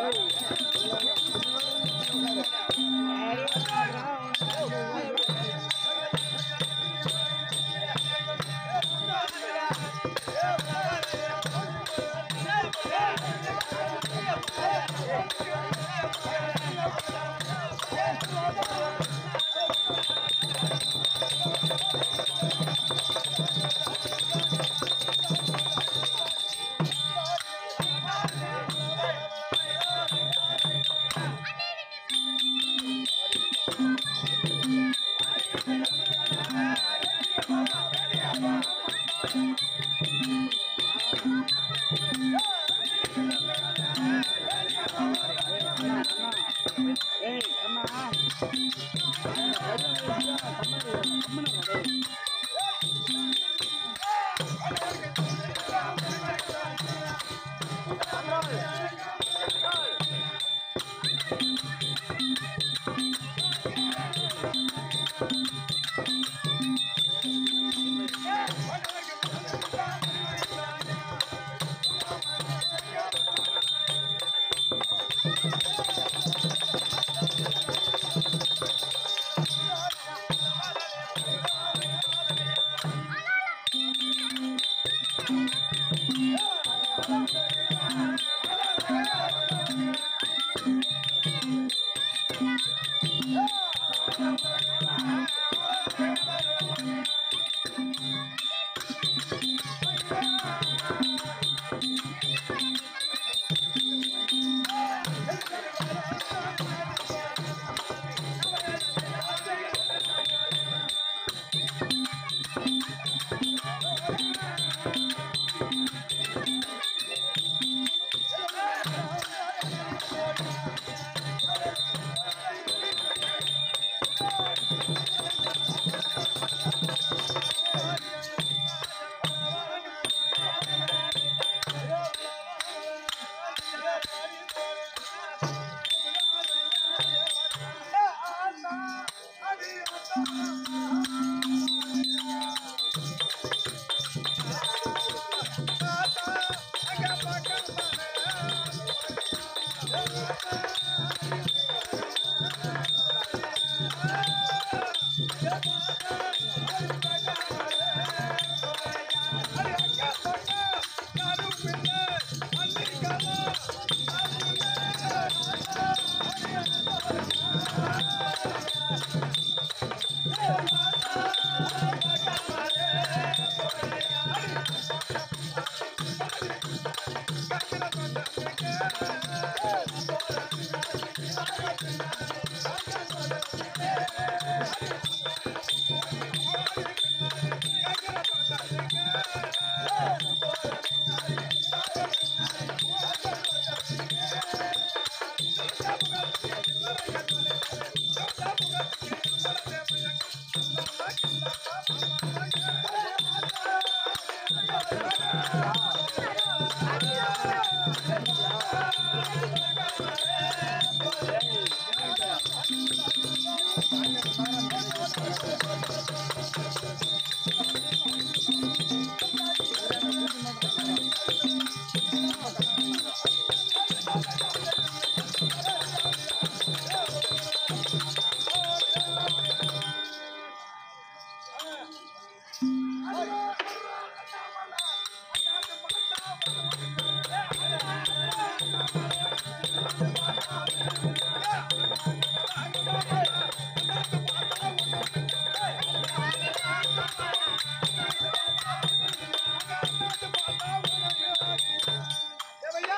தேவையா?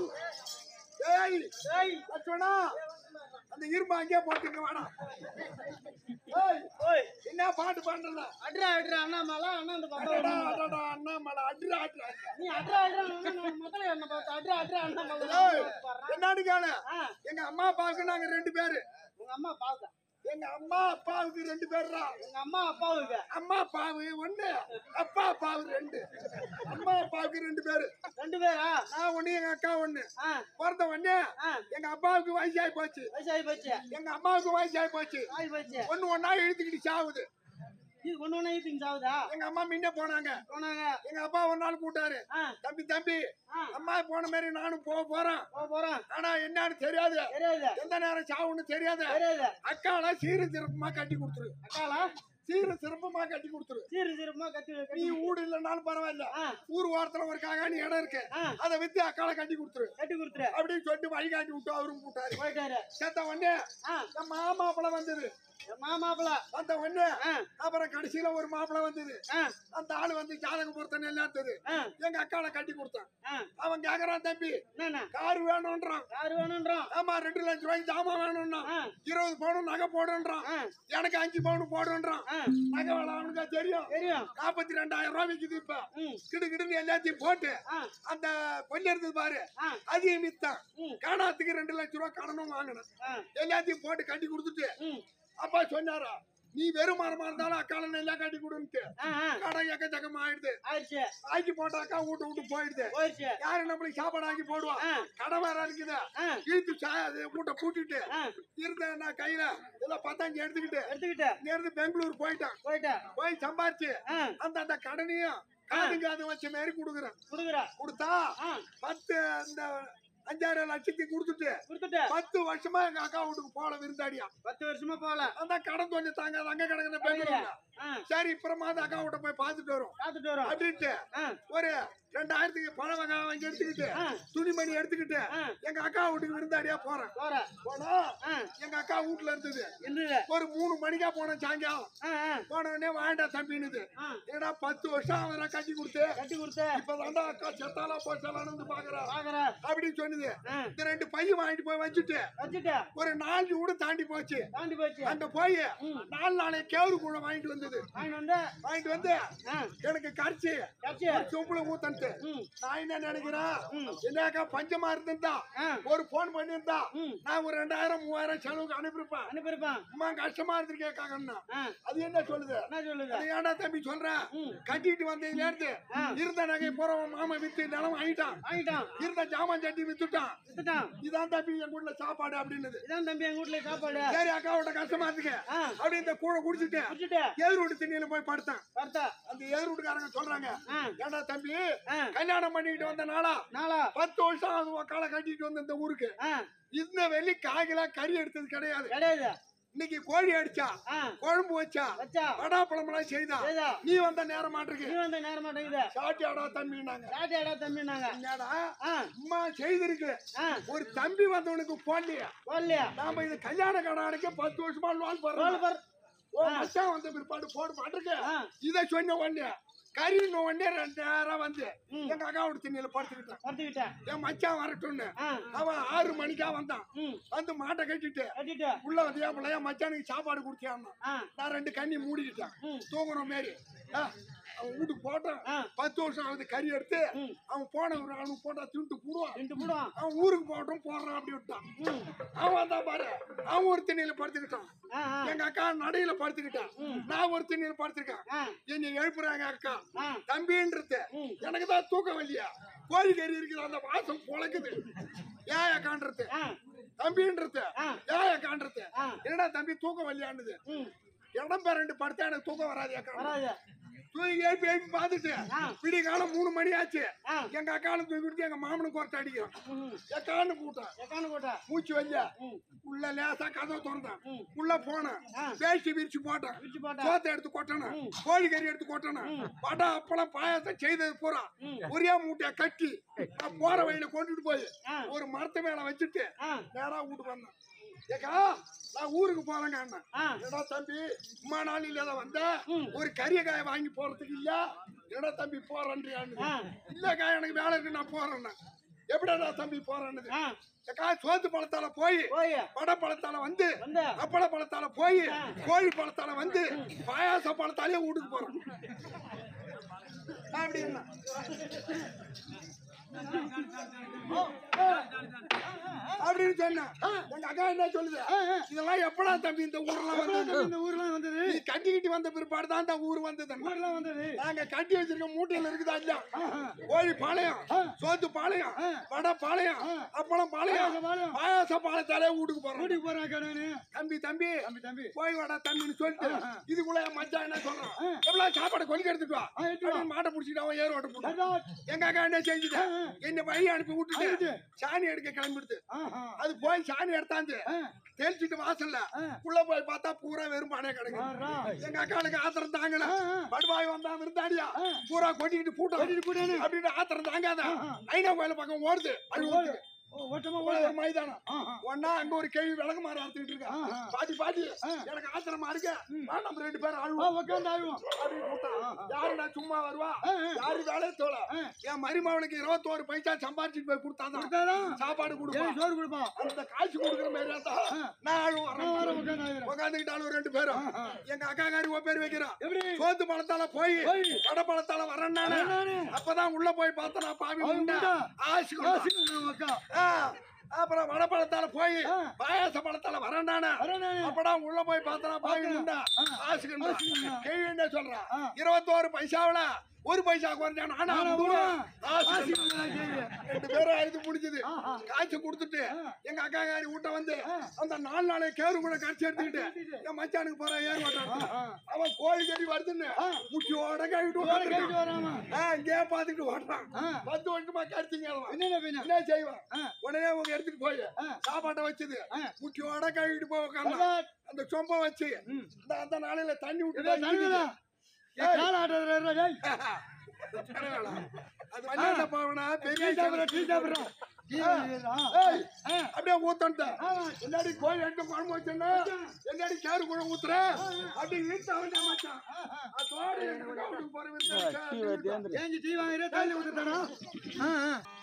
ஏய், ஏய், லட்சுமணா, அந்த இரும்பு அங்கேயே போட்டுக்க வேணாம் ஏய், என்ன பாட்டு பாடுறல அட்ரா அட்ரா அண்ணாமலை அண்ணா இந்த பக்கம் அடடா, அடடா, அண்ணாமலை, அட்ரா, அட்ரா. நீ அட்ரா அட்ரா அண்ணா முதல்ல என்ன பார்த்து அட்ரா அட்ரா அண்ணாமலை ஏய், என்னன்னு கேளு ஆ. எங்க அம்மா அப்பாவுக்கு நாங்க ரெண்டு பேரு உங்க அம்மா பாவுக்கா எங்க அம்மா அப்பாவுக்கு ரெண்டு பேர்ரா உங்க அம்மா அப்பாவுக்கு அம்மா அப்பாவு ஒண்ணு அப்பா அப்பாவு ரெண்டு அம்மா அப்பாவுக்கு ரெண்டு பேரு ரெண்டு பேரா நான் ஒண்ணு எங்க அக்கா ஒண்ணு ஆ பிறந்த உடனே ஆ எங்க அப்பாவுக்கு வயசாகி போச்சு வயசாகி போச்சு எங்க அம்மாவுக்கு வயசாகி போச்சு ஆகி போச்சு ஒண்ணு ஒண்ணா இழுத்துக்கிட்டு சாவுது இது ஒண்ணு ஒண்ணு ஈட்டிங் சாவுதா எங்க அம்மா முன்ன போனாங்க போனாங்க எங்க அப்பா ஒரு நாள் கூட்டாரு ஆ தம்பி தம்பி ஆ அம்மா போன மாதிரி நானும் போக போறேன் போக போறோம் ஆனா என்ன தெரியாது தெரியாது எந்த நேரம் சாவுன்னு தெரியாது தெரியாது அக்கால சீரு சிறப்புமா கட்டி கொடுத்துரு அக்காலா சீரு சிறப்புமா கட்டி கொடுத்துரு சீரு சிறப்புமா கத்தி நீ கட்டி ஊடு இல்லைனாலும் பரவாயில்ல ஆ. ஊர் ஓரத்துல ஒரு காகாணி இடம் இருக்கு ஆ. அதை வித்து அக்கால கட்டி கொடுத்துரு கட்டி கொடுத்துரு அப்படின்னு சொல்லிட்டு வழிகாட்டி விட்டு அவரும் போட்டாரு போயிட்டாரு செத்த உடனே ஆ என் மாமாப்பழம் வந்தது என் மாமாப்பிள வந்த உடனே ஆ அப்புறம் கடைசியில ஒரு மாப்பிளை வந்தது ஆ அந்த ஆளு வந்து ஜாதகம் பொருத்தனை எல்லாத்தது ஆ எங்க அக்கால கட்டி கொடுத்தான் ஆ அவன் கேக்குறான் தம்பி என்னண்ணா கார் வேணும்ன்றான் யாரு வேணும்ன்றோம் ஆமா ரெண்டு லட்சம் ரூபாய்க்கு ஜாமான் வேணும்னா ஆ இருபது பவுன் நகை போடுன்றான் ஆ எனக்கு அஞ்சு பவுன் போடுன்றான் ஆ நகை வேலை அவனுக்கு தெரியும் தெரியும் நாற்பத்தி ரெண்டாயிரம் ரூபாய் விக்குது இப்ப ம் கிடு கிடுன்னு எல்லாத்தையும் போட்டு ஆ அந்த பொண்ணு இருந்தது பாரு ஆ அதையும் வித்தான் ம் காணாத்துக்கு ரெண்டு லட்சம் ரூபாய் கடனும் வாங்கினேன் ஆ எல்லாத்தையும் போட்டு கட்டி கொடுத்துட்டு ம் அப்பா சொன்னாரா நீ வெறும் மரமா இருந்தாலும் அக்கால எல்லாம் கட்டி கொடுன்ட்டு ஆ ஆ கடன் எக்கச்சக்கமா ஆயிடுது ஆயிடுச்சு ஆக்கி போட்டாக்கா வீட்டு விட்டு போயிடுது போயிடுச்சு யாரு நம்மளுக்கு சாப்பாடு ஆக்கி போடுவா ஆ கடை வேற இருக்குது ஆ இழுத்து சா- அது வீட்டை பூட்டிட்டு ஆ இருந்த நான் கையில ஏதோ பத்தாஞ்சு எடுத்துக்கிட்டு எடுத்துக்கிட்ட நேர்ந்து பெங்களூர் போயிட்டான் போயிட்ட போய் சம்பாரிச்சு ஆ அந்த அந்த கடனையும் காதுங்க அது வச்ச மாதிரி கொடுக்குறேன் குடுக்குற கொடுத்தா ஆ பத்து அந்த அஞ்சாறு லட்சத்துக்கு கொடுத்துட்டு கொடுத்துட்ட பத்து வருஷமா எங்க அக்கா வீட்டுக்கு போல விருந்தாடியா பத்து வருஷமா போகல அந்த கடன் கொஞ்சம் தாங்க அங்க கிடக்குற பெங்களூர்ல ஆ சரி இப்பறமா அந்த அக்கா வீட்டை போய் பார்த்துட்டு வரும் காத்துட்டு வரோம் அப்படின்ட்டு ஆ ஒரு ரெண்டாயிரத்துக்கு பழம் வகை வாங்கி எடுத்துக்கிட்டு ஆ துணிமணி எடுத்துக்கிட்டு ஆ எங்க அக்கா வீட்டுக்கு விருந்தாடியா போறேன் போற போனா ஆ எங்க அக்கா வீட்டுல இருந்தது இருந்தது ஒரு மூணு மணிக்கா போனேன் சாயங்காலம் ஆ ஆ போன உடனே வாண்டா தம்பினுது ஆ ஏடா பத்து வருஷம் அவரை கட்டி கொடுத்து கட்டி கொடுத்த இப்பதான்டா அக்கா செத்தாலா போச்சாலான்னு வந்து பாக்குறா பாக்குற அப்படின்னு சொன்னது ஆ இந்த ரெண்டு பையன் வாங்கிட்டு போய் வச்சுட்டு வச்சுட்ட ஒரு நாலு கூட தாண்டி போச்சு தாண்டி போச்சு அங்க போய் ம். நாலு நாளை கேவரு கூட வாங்கிட்டு வந்தது வாங்கிட்டு வந்து வாங்கிட்டு வந்து ஆ எனக்கு கரைச்சி கட்சி சொம்புல ஊத்தன்ட்டு ம் நான் என்ன நினைக்கிறேன் ம். என்னக்கா பஞ்சமா இருந்திருந்தா ஆ ஒரு போன் பண்ணியிருந்தா ம் நான் ஒரு ரெண்டாயிரம் மூவாயிரம் செலவுக்கு அனுப்பியிருப்பேன் அனுப்பியிருப்பான் அம்மா கஷ்டமா இருந்திருக்கேக்காங்கன்னா ஆ அது என்ன சொல்லுது என்ன சொல்லுது அது ஏன்டா தம்பி சொல்றேன் ம் கட்டிட்டு வந்ததுல இருந்து ஆ இருந்த நகை பூரா உன் மாமா வித்து நிலம் வாங்கிட்டான் வாங்கிட்டான் இருந்த ஜாமான் சட்டி வித்துட்டான் வித்துட்டான் இதான் தம்பி என் வீட்டுல சாப்பாடு அப்படின்னது இதான் தம்பி எங்க வீட்டுல சாப்பாடு சரி அக்காவோட கஷ்டமா இருக்கு ஆ அப்படி இந்த கூழ குடிச்சிட்டு குடிச்சிட்ட எதிர் வீட்டு திண்ணில போய் படுத்தேன் பார்த்தா அந்த எதிர் வீட்டுக்காரங்க சொல்றாங்க ஆ ஏன்டா தம்பி ஆ கல்யாணம் பண்ணிட்டு வந்த நாளா நாளா பத்து வருஷம் அது காலை கட்டிட்டு வந்த இந்த ஊருக்கு ஆ இந்த வெள்ளி காய்கெல்லாம் கறி எடுத்தது கிடையாது கிடையாது இன்னைக்கு கோழி அடிச்சா ஆ குழம்பு வச்சா வச்சா வடாப்பழமெல்லாம் செய்தா செய்தா நீ வந்த நேரம் மாட்டிருக்கு நீ வந்த நேரம் மாட்டேங்குது சாட்டியாடா தம்பினாங்க சாட்டியாடா தம்பினாங்க என்னடா ஆ அம்மா செய்திருக்கு ஆ ஒரு தம்பி வந்தவனுக்கு போடலையா வரலையா நாம இது கல்யாண கடனுக்கு பத்து வருஷமா லோன் ரோல் போடுறோம் பர் ஓ மச்சான் வந்த பிற்பாடு போட மாட்டிருக்கு ஆ இதை சொன்ன உடனே கறின உடனே ரெண்டு நேரம் வந்து ம். எங்க அக்காவோட திண்ணில படுத்துக்கிட்டான் படுத்துக்கிட்டேன் என் மச்சான் வரட்டும்னு ஆ அவன் ஆறு மணிக்கா வந்தான் ம் வந்து மாட்டை கட்டிட்டு கட்டிட்டு உள்ள வந்து என் பிள்ளைய மச்சானுக்கு சாப்பாடு குடிச்சான் ஆ நான் ரெண்டு கண்ணி மூடிக்கிட்டேன் ம் தூங்குற மாரி ஆ, அவன் வீட்டுக்கு போட்டான் ஆ பத்து வருஷம் ஆகுது கறி எடுத்து ம் அவன் போன ஒரு அவனுக்கு போட்டா தின்ட்டு போடுவான் ரெண்டு போடுவான் அவன் ஊருக்கு போகட்டும் போடுறான் அப்படி விட்டான் ம் அவன் வந்தான் பாரு அவன் ஒரு திண்ணையில படுத்துக்கிட்டான் ஆ ஆ எங்க அக்கா நடையில படுத்துக்கிட்டான் ம். நான் ஒரு திண்ணையில படுத்துருக்கேன் ஆ என்னை எழுப்புறாங்க அக்கா ஆ தம்பின்றது ம் எனக்கு தான் தூக்கம் இல்லையா கோழி கறி இருக்குது அந்த வாசம் பொழக்குது ஏன் அக்கான்றது ஆ தம்பின்றது ஆ ஏன் அக்கான்றது ஆ என்னடா தம்பி தூக்கம் இல்லையான்னுது ம் இடம் பேர் ரெண்டு படுத்தா எனக்கு தூக்கம் வராது அக்கா வராது தூங்கி எழுப்பி எழுப்பி பார்த்துட்டு ஆ விடிய காலம் மூணு மணி ஆச்சு ஆ எங்க அக்காலும் தூக்கி கொடுத்து எங்க மாமனுக்கு ஒருத்த அடிக்கிறான் ம் எக்கான்னு கூட்டான் எக்கானு போட்டா மூச்சு வைய ம் உள்ள லேசா கதவை திறந்தான் ம் உள்ள போனேன் ஆ வேஷ்டி விரிச்சு போட்டான் பிரிச்சு போட்டா சோத்தை எடுத்து கொட்டணும் ம். கோழி கறி எடுத்து கொட்டணும் ம். வடை அப்பளம் பாயாசம் செய்தது பூரா ம் ஒரே மூட்டையை கட்டி நான் போற வழியில கொண்டுட்டு போய் ஆ ஒரு மரத்து மேல வச்சுட்டு ஆ நேரா வீட்டுக்கு வந்தேன் ஏக்கா நான் ஊருக்கு போறேங்க அண்ணன் ஆ என்னடா தம்பி உமா நாள் இல்லாத வந்த ம். ஒரு கரிய காய வாங்கி போறதுக்கு இல்ல என்னடா தம்பி போறேன்றியான்னு ஆ இல்லக்கா எனக்கு வேலை இருக்கு நான் போறேன்னு எப்படிடா தம்பி போறேன்னு ஆ ஏக்கா சோத்து பழத்தால போய் போய் வடை பழத்தால வந்து வந்த அப்பள பழத்தால போய் ஆ. கோழி பழத்தால வந்து பாயாச பழத்தாலே வீட்டுக்கு போறோம் அப்படின்னா அப்படின்னு சொன்னேன் எங்க அக்கா என்ன சொல்லுது இதெல்லாம் எப்படா தம்பி இந்த ஊர்லாம் வந்தது இந்த ஊர்லாம் வந்தது நீ கட்டிக்கிட்டு வந்த பிற்பாடு தான் இந்த ஊர் வந்தது ஊர்லாம் வந்தது நாங்க கட்டி வச்சிருக்க மூட்டையில இருக்குதா இல்லையா கோழி பாளையம் சோத்து பாளையம் வடை பாளையம் அப்பளம் பாளையம் பாளையம். பாயாச பாளையத்தாலே வீட்டுக்கு வீட்டுக்கு போறோம் கூட்டிட்டு போறாக்கா நானு தம்பி தம்பி தம்பி தம்பி போய் வாடா தம்பின்னு சொல்லிட்டு ஆ. இதுக்குள்ள என் மச்சான் என்ன சொல்றான் ஆ. எவ்வளவு சாப்பாடு கொண்டு எடுத்துட்டு வா ஆ, எடுத்துட்டு வா. அப்படின்னு மாட்டை பிடிச்சிட்டு அவன் ஏர் ஓட்ட போட்டான் அடா. எங்க அக்கா என்ன செஞ்சுட்டு ஆ, ஆ. என்ன வழி அனுப்பி விட்டுட்டு அனுப்பிட்டு. சாணி எடுக்க கிளம்பிடுது ஆஹா. அது போய் சாணி எடுத்தாந்து ஆ, தெளிச்சிட்டு வாசல்ல ஆ. உள்ள போய் பார்த்தா பூரா வெறும் பானையா கிடக்கு ஆறா. எங்க அக்காளுக்கு ஆத்திரம் தாங்கல ஆ, ஆ. படுவாய் வந்தா விருந்தாடியா ஆ. பூரா கொட்டிக்கிட்டு பூட்டம் கொட்டிட்டு போட்டானு. அப்படின்னு ஆத்திரம் தாங்காத ஆ, ஆ. ஐநா கோயில பக்கம் ஓடுது அது ஓடு. ஓ, ஓட்டமா ஒரு ஓடு. மைதானம் ஆஹா. ஒன்னா அங்க ஒரு கேள்வி விளக்கு மாற அறுத்துட்டு இருக்கா ஆஹா. பாட்டி பாட்டி ஆ. எனக்கு ஆத்திரமா இருக்கு வா நம்ம ரெண்டு பேரும் ஆ, ஆளுவோம் உக்காந்து ஆடுவோம். அப்படின்னு கூப்பிட்டான். யாருடா சும்மா வருவா ஆ, ஆ. யாரு வேலையை தோல ஆ. என் மருமவனுக்கு இருபத்தோரு பைசா சம்பாதிச்சுட்டு போய் கொடுத்தாதான் கொடுத்தாதான். சாப்பாடு ஏய், கொடுப்பான் சோறு கொடுப்பா. அந்த காசு கொடுக்குற மாதிரியா தான் ஆ. நான் ஆளும் நான் வரேன் வரேன், உக்காந்து ஆடுறேன். உட்காந்துக்கிட்டாலும் ரெண்டு பேரும் ஆ, ஆ. எங்க அக்கா காரி உன் பேர் வைக்கிறான் எப்படி? சோத்து பழத்தால போய் போய். கடை பழத்தால வரேன் நானு வரேன் நானு. அப்பதான் உள்ள போய் பார்த்தா நான் பாவி அவன் உண்டா உண்டா? ஆசு காசு கொடுங்க, அக்கா. அப்புறம் வடை பழத்தால போய் ஆ. பாயாச பழத்தால வரேன் நானு வரேன் நானு. அப்படா உள்ள போய் பார்த்தா பாவி பார்த்தா. உண்டா ஆ. ஆசுக்குண்டா ஆசுக்குண்டா. கேள்வி என்ன சொல்றான் ஆ. இருபத்தோரு பைசாவுல ஒரு பைசா குறைஞ்சா நானா நானா அம்புடுவா? அம்புடுவா? ஆசுக்குண்டா. ஆ, கேள்வி. ரெண்டு பேரும் அழுது முடிஞ்சது ஆஹா. காய்ச்சி கொடுத்துட்டு ஆ. எங்க அக்கா காரி வீட்டை வந்து ஆ. அந்த நாலு நாளை கேரு கூட கடிச்சு எடுத்துக்கிட்டு எடுத்துக்கிட்டு. என் மச்சானுக்கு போற ஏர் ஓட்டான் ஆஹா. அவன் கோழி கறி வருதுன்னு ஆ. முட்டியோட கழிட்டு சோறு கேட்டு வராம. இங்கே பாத்துக்கிட்டு ஓட்டுறான் ஆ. பத்து வருஷமா கடிச்சிங்க என்னென்ன பின்ன? என்ன செய்வான் ஆ. உடனே அவங்க எடுத்துட்டு போய் ஆ. சாப்பாட்டை வச்சது ஆ. முட்டியோட கழுவிட்டு போய் உட்கார்ந்தான். அடா. அந்த சொம்ப வச்சு ம். இந்த அந்த நாளையில தண்ணி விட்டு இதோ தண்ணிடா. ஏய், கால ஆட்டுறதுடா, டேய். அது மண்ணாண்ட பாவனா பெரிய டீ சாப்பிடுறா, டீ சாப்பிடுறா. டீ குடிக்கிறா. ஏய், ஆ. அப்படியே ஊத்தன்ட்டேன் ஆமா. என்னாடி கோழி எடுத்து குழம்பு வச்சேன்னா என்னாடி கேரு கூட ஊத்துற அப்படி இழுத்து அவன் மச்சான் ஆஹா. அதோட எனக்கு வீட்டுக்கு போற வித்து ஏஞ்சி டீ வாங்குறியா, தண்ணி ஊத்துட்டானா? ஆ, ஆ.